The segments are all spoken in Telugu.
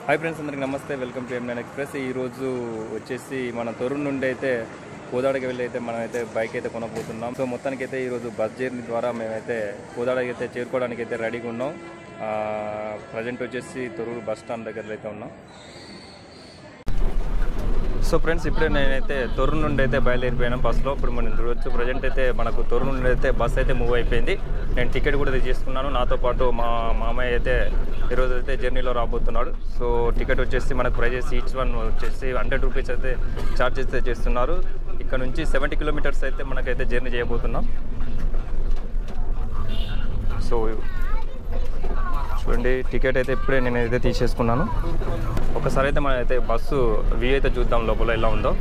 హాయ్ ఫ్రెండ్స్ అందరికి నమస్తే వెల్కమ్ టు ఎంఎన్ ఎక్స్ప్రెస్ ఈరోజు వచ్చేసి మన తొర్రూరు నుండి అయితే కోదాడకి వెళ్ళి అయితే మనం అయితే బైక్ అయితే కొనబోతున్నాం సో మొత్తానికి అయితే ఈరోజు బస్ జర్నీ ద్వారా మేమైతే కోదాడకి అయితే చేరుకోవడానికి అయితే రెడీగా ఉన్నాం ప్రజెంట్ వచ్చేసి తొర్రూరు బస్ స్టాండ్ దగ్గర అయితే ఉన్నాం సో ఫ్రెండ్స్ ఇప్పుడే నేనైతే తొర్రూరు నుండి అయితే బయలుదేరిపోయాను బస్సులో ఇప్పుడు మనం చూడొచ్చు ప్రజెంట్ అయితే మనకు తొర్రూరు నుండి అయితే బస్ అయితే మూవ్ అయిపోయింది నేను టికెట్ కూడా తీసుకున్నాను నాతో పాటు మా మామయ్య అయితే ఈరోజు అయితే జర్నీలో రాబోతున్నాడు సో టికెట్ వచ్చేసి మనకు ప్రైజెస్ ఈచ్ వన్ వచ్చేసి హండ్రెడ్ రూపీస్ అయితే ఛార్జెస్ అయితే చేస్తున్నారు ఇక్కడ నుంచి సెవెంటీ కిలోమీటర్స్ అయితే మనకైతే జర్నీ చేయబోతున్నాం సో చూడండి టికెట్ అయితే ఇప్పుడే నేను అయితే తీసేసుకున్నాను ఒకసారి అయితే మనం అయితే బస్సు వ్యూ అయితే చూద్దాం లోపల ఎలా ఉందో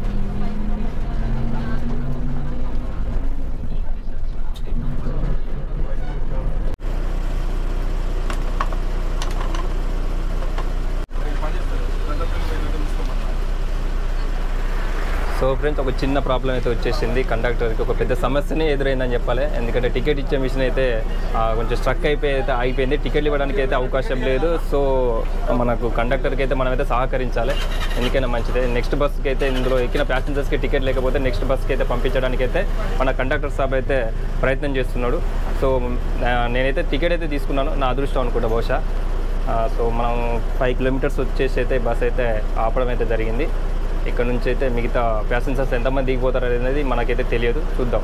సో ఫ్రెండ్స్ ఒక చిన్న ప్రాబ్లం అయితే వచ్చేసింది కండక్టర్కి ఒక పెద్ద సమస్యనే ఎదురైందని చెప్పాలి ఎందుకంటే టికెట్ ఇచ్చే మిషన్ అయితే ఆ, కొంచెం స్ట్రక్ అయిపోయి అయితే అయిపోయింది టికెట్లు ఇవ్వడానికి అయితే అవకాశం లేదు సో మనకు కండక్టర్కి అయితే మనమైతే సహకరించాలి ఎందుకైనా మంచిదే నెక్స్ట్ బస్కి అయితే ఇందులో ఎక్కిన ప్యాసింజర్స్కి టికెట్ లేకపోతే నెక్స్ట్ బస్కి అయితే పంపించడానికి అయితే మన కండక్టర్ సాబ్ అయితే ప్రయత్నం చేస్తున్నాడు సో ఆ, నేనైతే టికెట్ అయితే తీసుకున్నాను నా అదృష్టం అనుకుంటా బహుశా ఆ, సో మనం ఫైవ్ కిలోమీటర్స్ వచ్చేసి అయితే బస్ అయితే ఆపడం అయితే జరిగింది ఇక్కడ నుంచి అయితే మిగతా ప్యాసింజర్స్ ఎంతమంది దిగిపోతారు అనేది మనకైతే తెలియదు చూద్దాం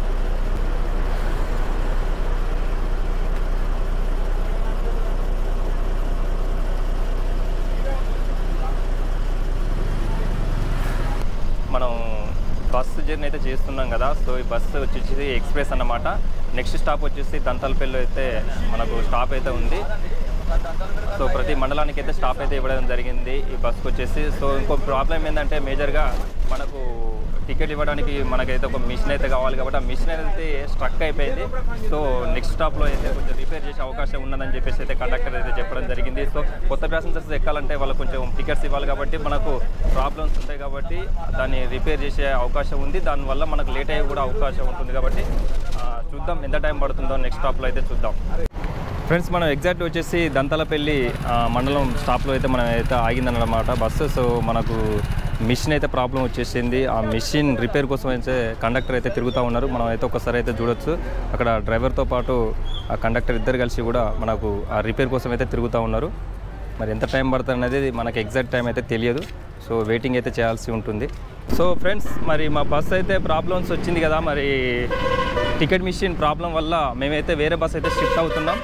మనం బస్సు జర్నీ అయితే చేస్తున్నాం కదా సో ఈ బస్సు వచ్చేసి ఎక్స్ప్రెస్ అన్నమాట నెక్స్ట్ స్టాప్ వచ్చేసి దంతలపల్లి అయితే మనకు స్టాప్ అయితే ఉంది సో ప్రతి మండలానికి అయితే స్టాప్ అయితే ఇవ్వడం జరిగింది ఈ బస్కి వచ్చేసి సో ఇంకో ప్రాబ్లం ఏంటంటే మేజర్గా మనకు టికెట్ ఇవ్వడానికి మనకైతే ఒక మిషన్ అయితే కావాలి కాబట్టి ఆ మిషన్ అయితే స్ట్రక్ అయిపోయింది సో నెక్స్ట్ స్టాప్లో అయితే కొంచెం రిపేర్ చేసే అవకాశం ఉన్నదని చెప్పేసి అయితే కండక్టర్ అయితే చెప్పడం జరిగింది సో కొత్త ప్యాసింజర్స్ ఎక్కాలంటే వాళ్ళకి కొంచెం టికెట్స్ ఇవ్వాలి కాబట్టి మనకు ప్రాబ్లమ్స్ ఉంటాయి కాబట్టి దాన్ని రిపేర్ చేసే అవకాశం ఉంది దానివల్ల మనకు లేట్ అయ్యే కూడా అవకాశం ఉంటుంది కాబట్టి ఆ, చూద్దాం ఎంత టైం పడుతుందో నెక్స్ట్ స్టాప్లో అయితే చూద్దాం ఫ్రెండ్స్ మనం ఎగ్జాక్ట్ వచ్చేసి దంతలపల్లి ఆ, మండలం స్టాప్లో అయితే మనం అయితే ఆగిందన్నమాట బస్సు సో మనకు మిషన్ అయితే ప్రాబ్లం వచ్చేసింది ఆ మిషన్ రిపేర్ కోసం అయితే కండక్టర్ అయితే తిరుగుతూ ఉన్నారు మనం అయితే ఒకసారి అయితే చూడొచ్చు అక్కడ డ్రైవర్తో పాటు ఆ కండక్టర్ ఇద్దరు కలిసి కూడా మనకు ఆ రిపేర్ కోసం అయితే తిరుగుతూ ఉన్నారు మరి ఎంత టైం పడుతుంది అనేది మనకి ఎగ్జాక్ట్ టైం అయితే తెలియదు సో వెయిటింగ్ అయితే చేయాల్సి ఉంటుంది సో ఫ్రెండ్స్ మరి మా బస్ అయితే ప్రాబ్లమ్స్ వచ్చింది కదా మరి టికెట్ మిషన్ ప్రాబ్లం వల్ల మేమైతే వేరే బస్ అయితే షిఫ్ట్ అవుతున్నాం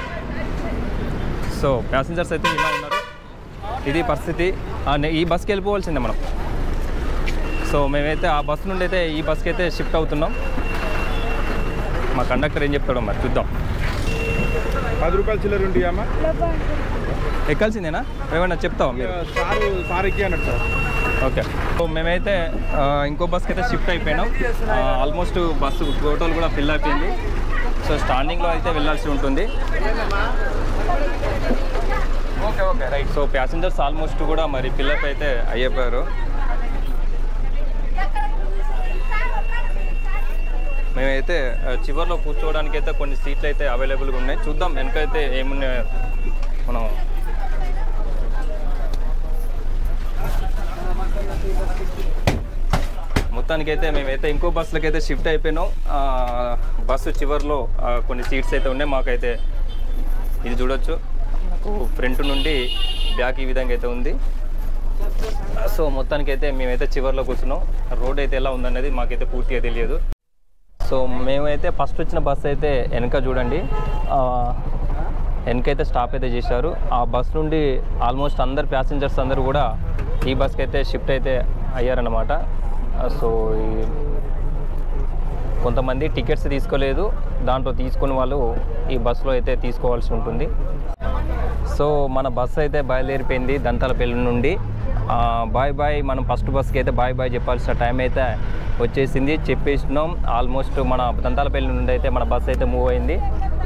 సో ప్యాసింజర్స్ అయితే ఇలా ఉన్నారు ఇది పరిస్థితి ఆ, నే- ఈ బస్కి వెళ్ళిపోవాల్సిందే మనం సో మేమైతే ఆ బస్ నుండి అయితే ఈ బస్కి అయితే షిఫ్ట్ అవుతున్నాం మా కండక్టర్ ఏం చెప్తాడో మరి చూద్దాం పది రూపాయలు చిల్లర ఉంటాయమ్మా ఎక్కాల్సిందేనా ఏమన్నా చెప్తావా మీరు సారు సార్ ఎక్కి అన్నట్టు సార్ ఓకే సో మేమైతే ఆ, ఇంకో బస్కి అయితే షిఫ్ట్ అయిపోయినాం ఆల్మోస్ట్ బస్సు టోటల్ కూడా ఫిల్ అయిపోయింది సో స్టాండింగ్లో అయితే వెళ్ళాల్సి ఉంటుంది okay okay right so passengers almost కూడా మరి ఫిల్అప్ అయితే అయిపోయారు మేమైతే ఆ, చివర్లో కూర్చోవడానికి అయితే కొన్ని సీట్లు అయితే అవైలబుల్గా ఉన్నాయి చూద్దాం వెనకైతే ఏమున్నాయి మనం మొత్తానికి అయితే మేమైతే ఇంకో బస్సులకి అయితే షిఫ్ట్ అయిపోయినాం ఆ, బస్సు చివర్లో ఆ, కొన్ని సీట్స్ అయితే ఉన్నాయి మాకైతే ఇది చూడొచ్చు నాకు ఫ్రంట్ నుండి బ్యాక్ ఈ విధంగా అయితే ఉంది సో మొత్తానికి అయితే మేమైతే చివర్లో కూర్చున్నాం రోడ్ అయితే ఎలా ఉందనేది మాకైతే పూర్తిగా తెలియదు సో మేమైతే ఫస్ట్ వచ్చిన బస్ అయితే వెనక చూడండి ఆ, వెనకైతే స్టాప్ అయితే చేశారు ఆ బస్ నుండి ఆల్మోస్ట్ అందరు ప్యాసింజర్స్ అందరూ కూడా ఈ బస్కి అయితే షిఫ్ట్ అయితే అయ్యారన్నమాట ఆ, సో ఈ- కొంతమంది టికెట్స్ తీసుకోలేదు దాంట్లో తీసుకుని వాళ్ళు ఈ బస్సులో అయితే తీసుకోవాల్సి ఉంటుంది సో మన బస్సు అయితే బయలుదేరిపోయింది దంతాలపల్లి నుండి ఆ, బాయ్ బాయ్ మనం ఫస్ట్ బస్కి అయితే బాయ్ బాయ్ చెప్పాల్సిన టైం అయితే వచ్చేసింది చెప్పేసినాం ఆల్మోస్ట్ మన దంతాలపల్లి నుండి అయితే మన బస్సు అయితే మూవ్ అయింది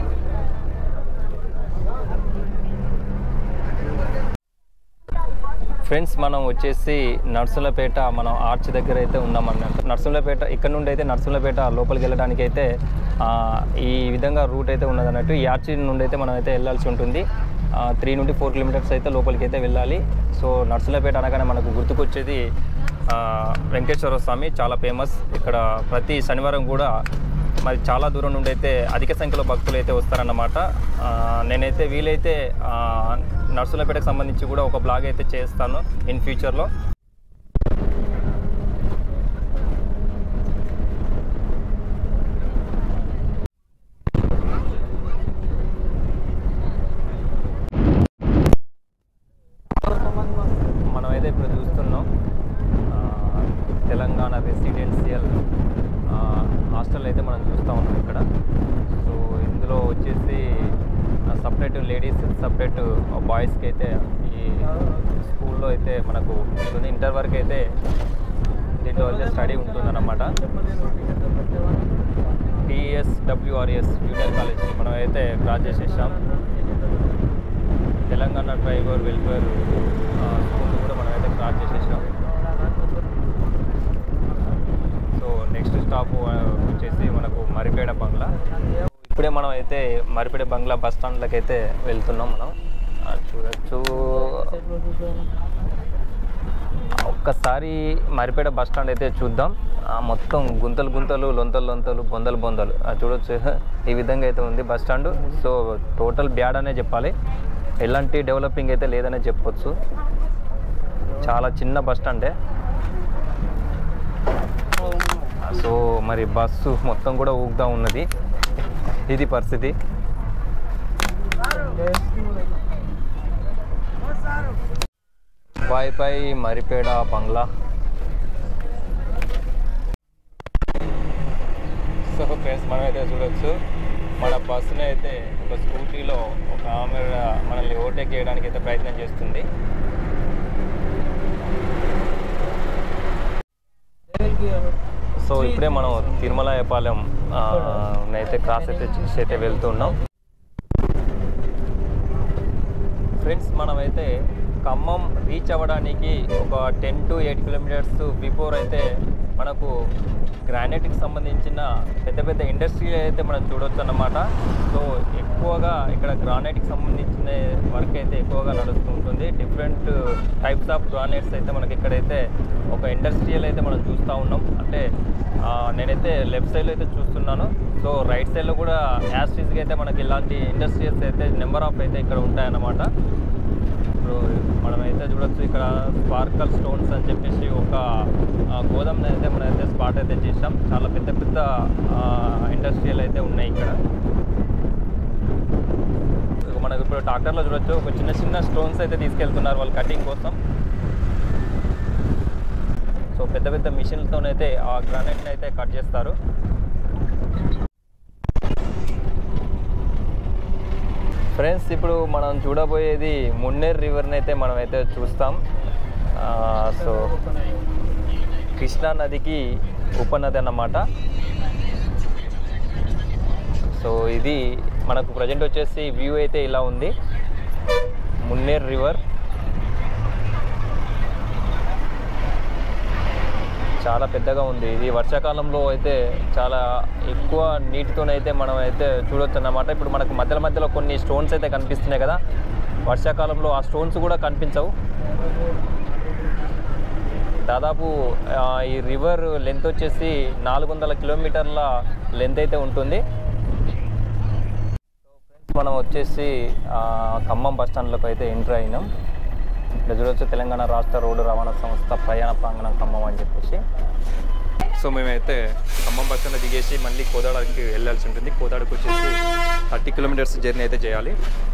ఫ్రెండ్స్ మనం వచ్చేసి నర్సులపేట మనం ఆర్చ్ దగ్గర అయితే ఉన్నామన్నట్టు నర్సులపేట ఇక్కడ నుండి అయితే నర్సులపేట లోపలికి వెళ్ళడానికి అయితే ఆ, ఈ విధంగా రూట్ అయితే ఉన్నదన్నట్టు ఈ ఆర్చ్ నుండి అయితే మనం అయితే వెళ్ళాల్సి ఉంటుంది త్రీ నుండి ఫోర్ కిలోమీటర్స్ అయితే లోపలికి అయితే వెళ్ళాలి సో నర్సులపేట అనగానే మనకు గుర్తుకొచ్చేది ఆ, వెంకటేశ్వర స్వామి చాలా ఫేమస్ ఇక్కడ ప్రతి శనివారం కూడా మరి చాలా దూరం నుండి అయితే అధిక సంఖ్యలో భక్తులు అయితే వస్తారన్నమాట ఆ, నేనైతే వీలైతే ఆ, నర్సులపేటకు సంబంధించి కూడా ఒక బ్లాగ్ అయితే చేస్తాను ఇన్ ఫ్యూచర్లో మనమైతే ఇప్పుడు చూస్తున్నాం ఆ, తెలంగాణ రెసిడెన్షియల్ ఆ, హాస్టల్ అయితే మనం చూస్తూ ఉన్నాం ఇక్కడ సో ఇందులో వచ్చేసి సపరేట్ లేడీస్ సపరేట్ బాయ్స్కి అయితే ఈ స్కూల్లో అయితే మనకు ఉంటుంది ఇంటర్ వరకు అయితే దీంట్లో అయితే స్టడీ ఉంటుందన్నమాట టీఎస్డబ్ల్యూఆర్ఎస్ జూనియర్ కాలేజ్ మనం అయితే క్రాస్ చేసేసాం తెలంగాణ ట్రైబల్ వెల్ఫేర్ స్కూల్ కూడా మనం అయితే క్రాస్ చేసేసాం సో నెక్స్ట్ స్టాప్ వచ్చేసి మనకు మరిపేడ బంగ్లా ఇప్పుడే మనం అయితే మరిపేడ బంగ్లా బస్ స్టాండ్లకి అయితే వెళ్తున్నాం మనం ఆ, చూడొచ్చు ఒక్కసారి మరిపేట బస్ స్టాండ్ అయితే చూద్దాం ఆ, మొత్తం గుంతలు గుంతలు లొంతలు లొంతలు బొందలు బొందలు ఆ, చూడొచ్చు ఈ విధంగా అయితే ఉంది bus stand so total bad అనే చెప్పాలి ఎలాంటి డెవలపింగ్ అయితే లేదనే చెప్పొచ్చు చాలా చిన్న బస్ స్టాండే సో మరి బస్సు మొత్తం కూడా ఊగుతూ ఉన్నది ఇది పరిస్థితి బాయ్ పై మరిపేడ బంగ్లా సో ఫ్రెండ్స్ మనం అయితే చూడొచ్చు మన బస్సుని అయితే ఒక స్కూటీలో ఒక ఆమె మనల్ని ఓవర్టేక్ చేయడానికి అయితే ప్రయత్నం చేస్తుంది సో ఇప్పుడే మనం తిరుమలాయపాలెం ఆ, అయితే క్రాస్ అయితే చేసి అయితే వెళ్తున్నాం ఫ్రెండ్స్ మనమైతే ఖమ్మం రీచ్ అవ్వడానికి ఒక ten to eight kilometres before అయితే మనకు గ్రానైట్కి సంబంధించిన పెద్ద పెద్ద ఇండస్ట్రీ అయితే మనం చూడొచ్చు అన్నమాట సో ఎక్కువగా ఇక్కడ గ్రానైట్కి సంబంధించిన వర్క్ అయితే ఎక్కువగా నడుస్తూ ఉంటుంది డిఫరెంట్ టైప్స్ ఆఫ్ గ్రానైట్స్ అయితే మనకి ఇక్కడైతే ఒక ఇండస్ట్రియల్ అయితే మనం చూస్తూ ఉన్నాం అంటే ఆ, నేనైతే లెఫ్ట్ సైడ్లో అయితే చూస్తున్నాను సో రైట్ సైడ్లో కూడా యాస్టీస్గా అయితే మనకి ఇలాంటి ఇండస్ట్రియల్స్ అయితే నెంబర్ ఆఫ్ అయితే ఇక్కడ ఉంటాయన్నమాట ఇప్పుడు మనమైతే చూడొచ్చు ఇక్కడ స్పార్కల్ స్టోన్స్ అని చెప్పేసి ఒక గోదాం అయితే మనమైతే స్పాట్ అయితే చేసాం చాలా పెద్ద పెద్ద ఇండస్ట్రియల్ అయితే ఉన్నాయి ఇక్కడ ఇక మనకు ఇప్పుడు ట్రాక్టర్లో చూడొచ్చు ఒక చిన్న చిన్న స్టోన్స్ అయితే తీసుకెళ్తున్నారు వాళ్ళు కటింగ్ కోసం సో పెద్ద పెద్ద మిషన్లతోనైతే ఆ గ్రానైట్ని అయితే కట్ చేస్తారు ఫ్రెండ్స్ ఇప్పుడు మనం చూడబోయేది మున్నేర్ రివర్ని అయితే మనం అయితే చూస్తాం ఆ, సో కృష్ణా నదికి ఉపనది అన్నమాట సో ఇది మనకు ప్రజెంట్ వచ్చేసి వ్యూ అయితే ఇలా ఉంది మున్నేర్ రివర్ చాలా పెద్దగా ఉంది ఇది వర్షాకాలంలో అయితే చాలా ఎక్కువ నీటితోనైతే మనం అయితే చూడొచ్చు అన్నమాట ఇప్పుడు మనకు మధ్యలో మధ్యలో కొన్ని స్టోన్స్ అయితే కనిపిస్తున్నాయి కదా వర్షాకాలంలో ఆ స్టోన్స్ కూడా కనిపించవు దాదాపు ఆ, ఈ రివర్ లెంత్ వచ్చేసి నాలుగు వందల కిలోమీటర్ల లెంత్ అయితే ఉంటుంది మనం వచ్చేసి ఆ, ఖమ్మం బస్ స్టాండ్లోకి అయితే ఎంటర్ అయినాం ఇక్కడ చూడొచ్చు తెలంగాణ రాష్ట్ర రోడ్డు రవాణా సంస్థ ప్రయాణ ప్రాంగణం ఖమ్మం అని చెప్పేసి సో మేమైతే ఖమ్మం బస్ స్టాండ్ దిగేసి మళ్ళీ కోదాడకి వెళ్ళాల్సి ఉంటుంది కోదాడకి వచ్చేసి థర్టీ కిలోమీటర్స్ జర్నీ అయితే చేయాలి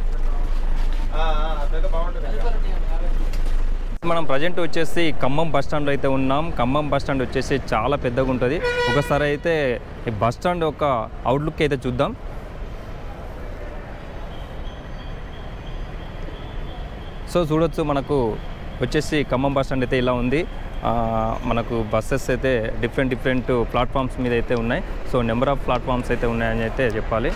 మనం ప్రజెంట్ వచ్చేసి ఖమ్మం బస్ స్టాండ్లో అయితే ఉన్నాం ఖమ్మం బస్ స్టాండ్ వచ్చేసి చాలా పెద్దగా ఉంటుంది ఒకసారి అయితే ఈ బస్ స్టాండ్ ఒక అవుట్లుక్ అయితే చూద్దాం సో చూడొచ్చు మనకు వచ్చేసి ఖమ్మం బస్ స్టాండ్ అయితే ఇలా ఉంది ఆ, మనకు బస్సెస్ అయితే డిఫరెంట్ డిఫరెంట్ ప్లాట్ఫామ్స్ మీద అయితే ఉన్నాయి సో నెంబర్ ఆఫ్ ప్లాట్ఫామ్స్ అయితే ఉన్నాయని అయితే చెప్పాలి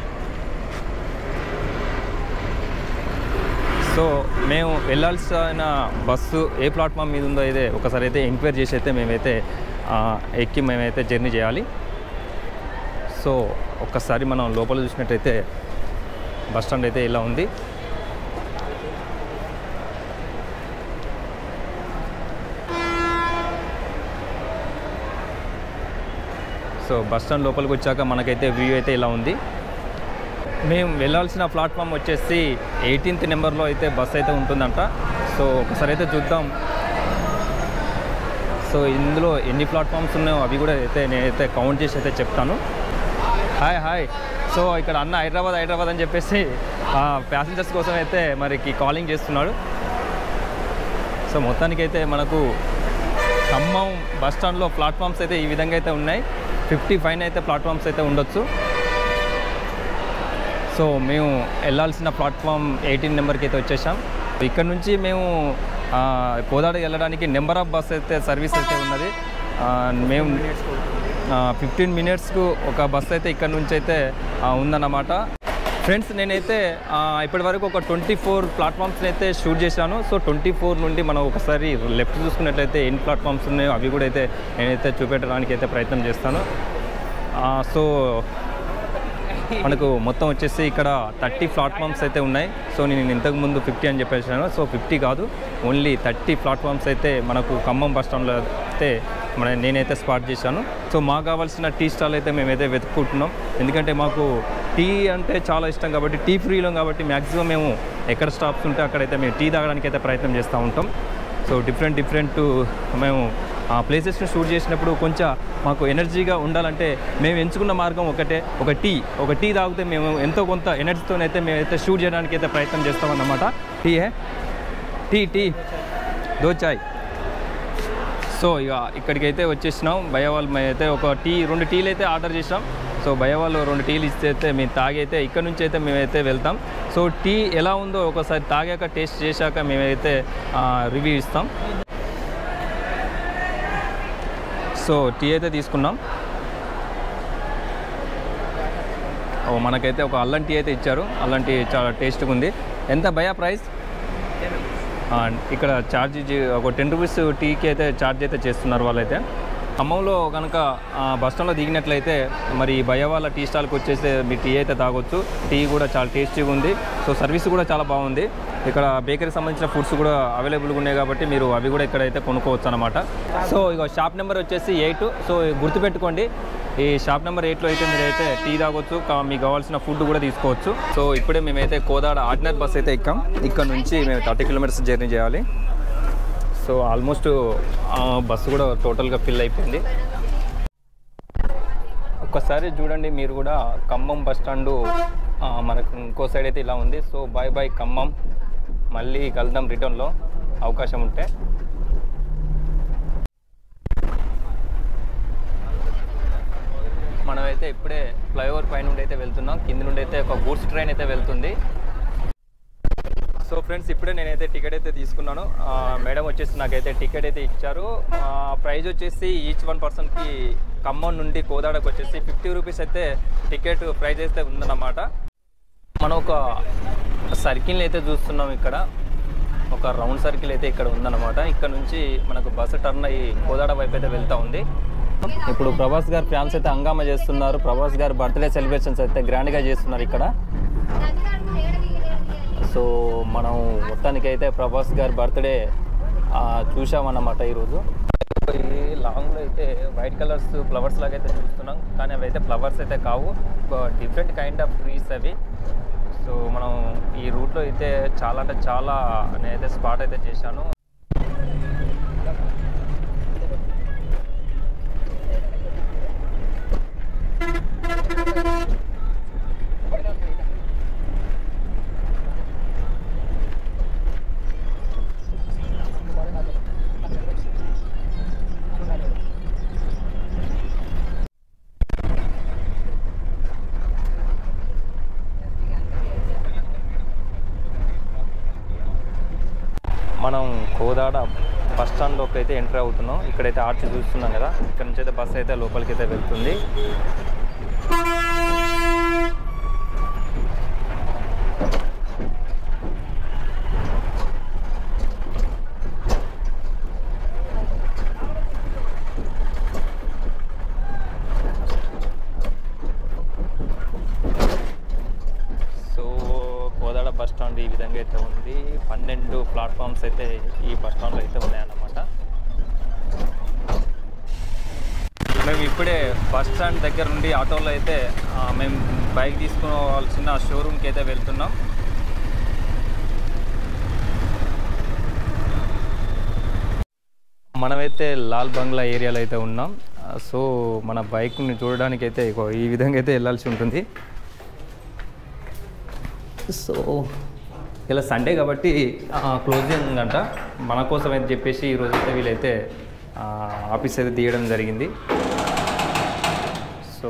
సో మేము వెళ్ళాల్సిన బస్సు ఏ ప్లాట్ఫామ్ మీద ఉందో అయితే ఒకసారి అయితే ఎంక్వైరీ చేసి అయితే మేమైతే ఆ, ఎక్కి మేమైతే జర్నీ చేయాలి సో ఒక్కసారి మనం లోపల చూసినట్టయితే బస్ స్టాండ్ అయితే ఇలా ఉంది సో బస్ స్టాండ్ లోపలికి వచ్చాక మనకైతే వ్యూ అయితే ఇలా ఉంది మేము వెళ్ళాల్సిన ప్లాట్ఫామ్ వచ్చేసి ఎయిటీన్త్ నెంబర్లో అయితే బస్ అయితే ఉంటుందంట సో ఒకసారి అయితే చూద్దాం సో ఇందులో ఎన్ని ప్లాట్ఫామ్స్ ఉన్నాయో అవి కూడా అయితే నేనైతే కౌంట్ చేసి అయితే చెప్తాను హాయ్ హాయ్ సో ఇక్కడ అన్న హైదరాబాద్ హైదరాబాద్ అని చెప్పేసి ప్యాసింజర్స్ కోసం అయితే మరికి కాలింగ్ చేస్తున్నాడు సో మొత్తానికైతే మనకు ఖమ్మం బస్ స్టాండ్లో ప్లాట్ఫామ్స్ అయితే ఈ విధంగా అయితే ఉన్నాయి ఫిఫ్టీ ఫైవ్ అయితే ప్లాట్ఫామ్స్ అయితే ఉండొచ్చు సో మేము వెళ్ళాల్సిన ప్లాట్ఫామ్ ఎయిటీన్ నెంబర్కి అయితే వచ్చేసాం ఇక్కడ నుంచి మేము ఆ, కోదాడ వెళ్ళడానికి నెంబర్ ఆఫ్ బస్ అయితే సర్వీస్ అయితే ఉన్నది ఆ, మేము ఫిఫ్టీన్ మినిట్స్కు ఒక బస్ అయితే ఇక్కడ నుంచి అయితే ఆ, ఉందన్నమాట ఫ్రెండ్స్ నేనైతే ఆ, ఇప్పటి వరకు ఒక ట్వంటీ ఫోర్ ప్లాట్ఫామ్స్ని అయితే షూట్ చేశాను సో ట్వంటీ ఫోర్ నుండి మనం ఒకసారి లెఫ్ట్ చూసుకున్నట్లయితే ఎన్ని ప్లాట్ఫామ్స్ ఉన్నాయో అవి కూడా అయితే నేనైతే చూపెట్టడానికి అయితే ప్రయత్నం చేస్తాను ఆ, సో మనకు మొత్తం వచ్చేసి ఇక్కడ థర్టీ ప్లాట్ఫామ్స్ అయితే ఉన్నాయి సో నేను ఇంతకు ముందు ఫిఫ్టీ అని చెప్పేసాను సో ఫిఫ్టీ కాదు ఓన్లీ థర్టీ ప్లాట్ఫామ్స్ అయితే మనకు ఖమ్మం బస్ స్టాండ్లో అయితే మన నేనైతే స్పాట్ చేశాను సో మాకు కావాల్సిన టీ స్టాల్ అయితే మేమైతే వెతుక్కుంటున్నాం ఎందుకంటే మాకు టీ అంటే చాలా ఇష్టం కాబట్టి టీ ఫ్రీలో కాబట్టి మ్యాక్సిమం మేము ఎక్కడ స్టాప్స్ ఉంటే అక్కడైతే మేము టీ తాగడానికి అయితే ప్రయత్నం చేస్తూ ఉంటాం సో డిఫరెంట్ డిఫరెంట్ మేము ఆ ప్లేసెస్ని షూట్ చేసినప్పుడు కొంచెం మాకు ఎనర్జీగా ఉండాలంటే మేము ఎంచుకున్న మార్గం ఒకటే ఒక టీ ఒక టీ తాగితే మేము ఎంతో కొంత ఎనర్జీతోనైతే మేమైతే షూట్ చేయడానికి అయితే ప్రయత్నం చేస్తామన్నమాట టీ ఏ టీ టీ దో చాయ్ సో ఇక ఇక్కడికైతే వచ్చేసినాం భయ వాళ్ళు మేము అయితే ఒక టీ రెండు టీలు అయితే ఆర్డర్ చేసినాం సో భయ వాళ్ళు రెండు టీలు ఇస్తే అయితే మేము తాగి అయితే ఇక్కడ నుంచి అయితే మేమైతే వెళ్తాం సో టీ ఎలా ఉందో ఒకసారి తాగాక టేస్ట్ చేశాక మేమైతే రివ్యూ ఇస్తాం సో టీ అయితే తీసుకున్నాం ఓ మనకైతే ఒక అల్లం టీ అయితే ఇచ్చారు అల్లం టీ చాలా టేస్ట్గా ఉంది ఎంత భయా ప్రైస్ ఆ, ఇక్కడ ఛార్జ్ చే- ఒక టెన్ రూపీస్ టీకి అయితే ఛార్జ్ అయితే చేస్తున్నారు వాళ్ళైతే ఖమ్మంలో కనుక ఆ, బస్ స్టాండ్లో దిగినట్లయితే మరి భయ వాళ్ళ టీ స్టాల్కి వచ్చేసి మీ టీ అయితే తాగొచ్చు టీ కూడా చాలా టేస్టీగా ఉంది సో సర్వీస్ కూడా చాలా బాగుంది ఇక్కడ బేకరీ సంబంధించిన ఫుడ్స్ కూడా అవైలబుల్గా ఉన్నాయి కాబట్టి మీరు అవి కూడా ఇక్కడైతే కొనుక్కోవచ్చు అనమాట సో ఇక షాప్ నెంబర్ వచ్చేసి ఎయిట్ సో గుర్తుపెట్టుకోండి ఈ షాప్ నెంబర్ ఎయిట్లో అయితే మీరైతే టీ తాగొచ్చు కా- మీకు కావాల్సిన ఫుడ్ కూడా తీసుకోవచ్చు సో ఇప్పుడే మేమైతే కోదాడ ఆర్డినరీ బస్ అయితే ఎక్కాం ఇక్కడ నుంచి మేము థర్టీ కిలోమీటర్స్ జర్నీ చేయాలి సో ఆల్మోస్ట్ బస్సు కూడా టోటల్గా ఫిల్ అయిపోయింది ఒక్కసారి చూడండి మీరు కూడా ఖమ్మం బస్ స్టాండు ఆ, మనకు ఇంకో సైడ్ అయితే ఇలా ఉంది సో బాయ్ బాయ్ ఖమ్మం మళ్ళీ కలుద్దాం రిటర్న్లో అవకాశం ఉంటే మనమైతే ఇప్పుడే ఫ్లైఓవర్ పై నుండి అయితే వెళ్తున్నాం కింద నుండి అయితే ఒక గూడ్స్ ట్రైన్ అయితే వెళ్తుంది సో ఫ్రెండ్స్ ఇప్పుడే నేనైతే టికెట్ అయితే తీసుకున్నాను ఆ, మేడం వచ్చేసి నాకైతే టికెట్ అయితే ఇచ్చారు ప్రైజ్ వచ్చేసి ఈచ్ వన్ పర్సన్కి ఖమ్మం నుండి కోదాడకు వచ్చేసి ఫిఫ్టీ రూపీస్ అయితే టికెట్ ప్రైజ్ అయితే ఉందన్నమాట మనం ఒక సర్కిల్ అయితే చూస్తున్నాం ఇక్కడ ఒక రౌండ్ సర్కిల్ అయితే ఇక్కడ ఉందన్నమాట ఇక్కడ నుంచి మనకు బస్సు టర్న్ అయ్యి కోదాడ వైపు అయితే వెళ్తూ ఉంది ఇప్పుడు ప్రభాస్ గారు ఫ్యాన్స్ అయితే హంగామా చేస్తున్నారు ప్రభాస్ గారు బర్త్డే సెలబ్రేషన్స్ అయితే గ్రాండ్గా చేస్తున్నారు ఇక్కడ సో మనం మొత్తానికి అయితే ప్రభాస్ గారి బర్త్డే చూసామన్నమాట ఈరోజు ఈ లాంగ్లో అయితే వైట్ కలర్స్ ఫ్లవర్స్ లాగా అయితే చూస్తున్నాం కానీ అవి అయితే ఫ్లవర్స్ అయితే కావు డిఫరెంట్ కైండ్ ఆఫ్ ట్రీస్ అవి సో మనం ఈ రూట్లో అయితే చాలా అంటే చాలా నేనైతే స్పాట్ అయితే చేశాను మనం కోదాడ బస్ స్టాండ్లోకి అయితే ఎంటర్ అవుతున్నాం ఇక్కడైతే ఆర్చ్ చూస్తున్నాం కదా ఇక్కడ నుంచి అయితే బస్ అయితే లోపలికి అయితే వెళ్తుంది సో కోదాడ బస్ స్టాండ్ ఈ విధంగా అయితే ఉంది పన్నెండు ప్లాట్ఫామ్స్ అయితే ఈ బస్ స్టాండ్లో అయితే ఉన్నాయన్నమాట మేము ఇప్పుడే బస్ స్టాండ్ దగ్గర నుండి ఆటోలో అయితే ఆ, మేము బైక్ తీసుకోవాల్సిన షోరూమ్కి అయితే వెళ్తున్నాం మనమైతే లాల్ బంగ్లా ఏరియాలో అయితే ఉన్నాం ఆ, సో మన బైక్ని చూడడానికి అయితే ఇగో ఈ విధంగా అయితే వెళ్ళాల్సి ఉంటుంది సో ఇలా సండే కాబట్టి క్లోజింగ్ అంట మన కోసం అయితే చెప్పేసి ఈరోజు అయితే వీళ్ళైతే ఆ, ఆఫీస్ అయితే తీయడం జరిగింది సో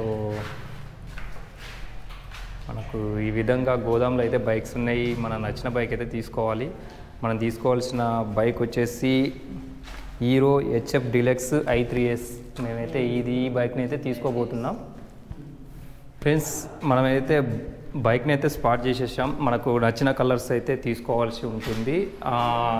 మనకు ఈ విధంగా గోదాంలో అయితే బైక్స్ ఉన్నాయి మన నచ్చిన బైక్ అయితే తీసుకోవాలి మనం తీసుకోవాల్సిన బైక్ వచ్చేసి Hero HF Deluxe I three S మేమైతే ఇది ఈ బైక్ని అయితే తీసుకోబోతున్నాం ఫ్రెండ్స్ మనమైతే బైక్ని అయితే స్పాట్ చేసేసాం మనకు నచ్చిన కలర్స్ అయితే తీసుకోవాల్సి ఉంటుంది ఆ,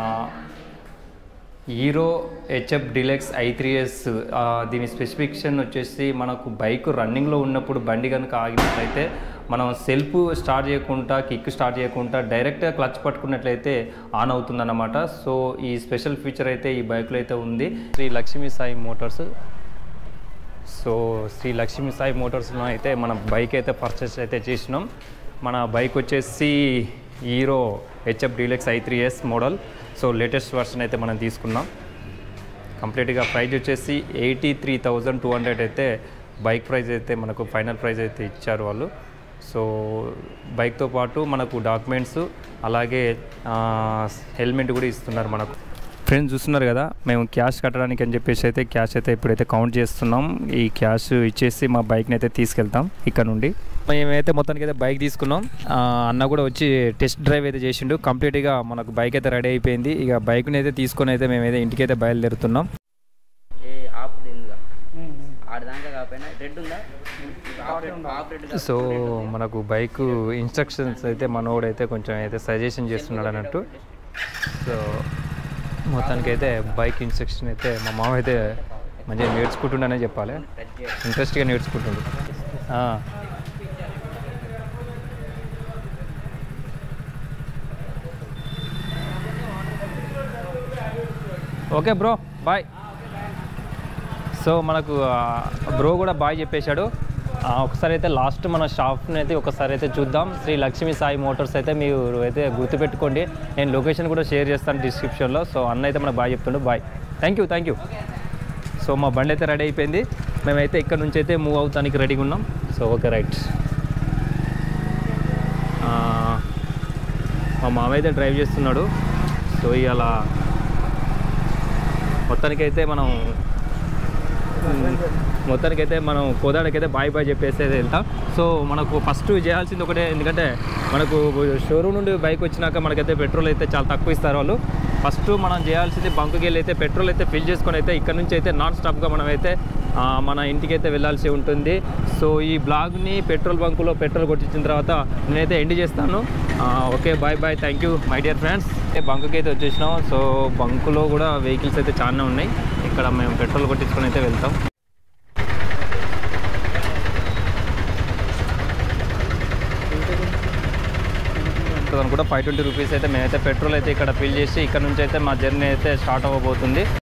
Hero HF Deluxe I three S దీని స్పెసిఫికేషన్ వచ్చేసి మనకు బైక్ రన్నింగ్లో ఉన్నప్పుడు బండి కనుక ఆగినట్లయితే మనం సెల్ఫ్ స్టార్ట్ చేయకుండా కిక్ స్టార్ట్ చేయకుండా డైరెక్ట్గా క్లచ్ పట్టుకున్నట్లయితే ఆన్ అవుతుందన్నమాట సో ఈ స్పెషల్ ఫీచర్ అయితే ఈ బైక్లో అయితే ఉంది శ్రీ లక్ష్మీ సాయి మోటార్స్ సో శ్రీ లక్ష్మీ సాయి మోటార్స్లో అయితే మన బైక్ అయితే పర్చేస్ అయితే చేసినాం మన బైక్ వచ్చేసి Hero HF Deluxe I three S model so latest version అయితే మనం తీసుకున్నాం కంప్లీట్గా ప్రైజ్ వచ్చేసి eighty three thousand two hundred అయితే బైక్ ప్రైస్ అయితే మనకు ఫైనల్ ప్రైస్ అయితే ఇచ్చారు వాళ్ళు సో బైక్తో పాటు మనకు డాక్యుమెంట్స్ అలాగే హెల్మెట్ కూడా ఇస్తున్నారు మనకు ఫ్రెండ్స్ చూస్తున్నారు కదా మేము క్యాష్ కట్టడానికి అని చెప్పేసి అయితే క్యాష్ అయితే ఇప్పుడైతే కౌంట్ చేస్తున్నాం ఈ క్యాష్ ఇచ్చేసి మా బైక్ని అయితే తీసుకెళ్తాం ఇక్కడ నుండి మేమైతే మొత్తానికి అయితే బైక్ తీసుకున్నాం ఆ, అన్న కూడా వచ్చి టెస్ట్ డ్రైవ్ అయితే చేసిండు కంప్లీట్గా మనకు బైక్ అయితే రెడీ అయిపోయింది ఇక బైక్ని అయితే తీసుకొని అయితే మేమైతే ఇంటికి అయితే బయలుదేరుతున్నాం ఏ హాఫ్ ఎందుగా ఆడదాకా కాకపోయినా రెడ్ ఉందా half red half red so మనకు బైక్ ఇన్స్ట్రక్షన్స్ అయితే మనోడైతే కొంచెం అయితే సజెషన్ చేస్తున్నాడు అన్నట్టు సో మొత్తానికి అయితే బైక్ ఇన్స్ట్రక్షన్ అయితే మా మామ అయితే మంచిగా నేర్చుకుంటుండనే చెప్పాలి ఇంట్రెస్ట్గా నేర్చుకుంటుండు ఆ. ఓకే బ్రో బాయ్ సో మనకు బ్రో కూడా బాయ్ చెప్పేశాడు ఆ, ఒకసారి అయితే లాస్ట్ మన షాప్ని అయితే ఒకసారి అయితే చూద్దాం శ్రీ లక్ష్మీ సాయి మోటార్స్ అయితే మీరు అయితే గుర్తుపెట్టుకోండి నేను లొకేషన్ కూడా షేర్ చేస్తాను డిస్క్రిప్షన్లో సో అన్న అయితే మనకు బాయ్ చెప్తుండు bye thank you thank you so మా బండి అయితే రెడీ అయిపోయింది మేమైతే ఇక్కడ నుంచి అయితే మూవ్ అవుతానికి రెడీగా ఉన్నాం సో ఓకే రైట్ మా మామ అయితే డ్రైవ్ చేస్తున్నాడు సో ఇవాళ మొత్తానికైతే మనం మొత్తానికైతే మనం కోదాడకైతే బాయ్ బాయ్ చెప్పేసి అయితే వెళ్తాం సో మనకు ఫస్ట్ చేయాల్సింది ఒకటే ఎందుకంటే మనకు షోరూమ్ నుండి బైక్ వచ్చినాక మనకైతే పెట్రోల్ అయితే చాలా తక్కువ ఇస్తారు వాళ్ళు ఫస్ట్ మనం చేయాల్సింది బంకుకి వెళ్ళి అయితే పెట్రోల్ అయితే ఫిల్ చేసుకొని అయితే ఇక్కడ నుంచి అయితే నాన్ స్టాప్గా మనం అయితే ఆ, మన ఇంటికి అయితే వెళ్ళాల్సి ఉంటుంది సో ఈ బ్లాగ్ని పెట్రోల్ బంకులో పెట్రోల్ కొట్టించిన తర్వాత నేనైతే ఎండ్ చేస్తాను ఆ, okay bye bye thank you my dear friends బంకుకి అయితే వచ్చేసినాం సో బంకులో కూడా వెహికల్స్ అయితే చాలా ఉన్నాయి ఇక్కడ మేము పెట్రోల్ కొట్టించుకొని అయితే వెళ్తాం కూడా ఫైవ్ ట్వంటీ రూపీస్ అయితే మేమైతే పెట్రోల్ అయితే ఇక్కడ ఫిల్ చేసి ఇక్కడ నుంచి అయితే మా జర్నీ అయితే స్టార్ట్ అవ్వబోతుంది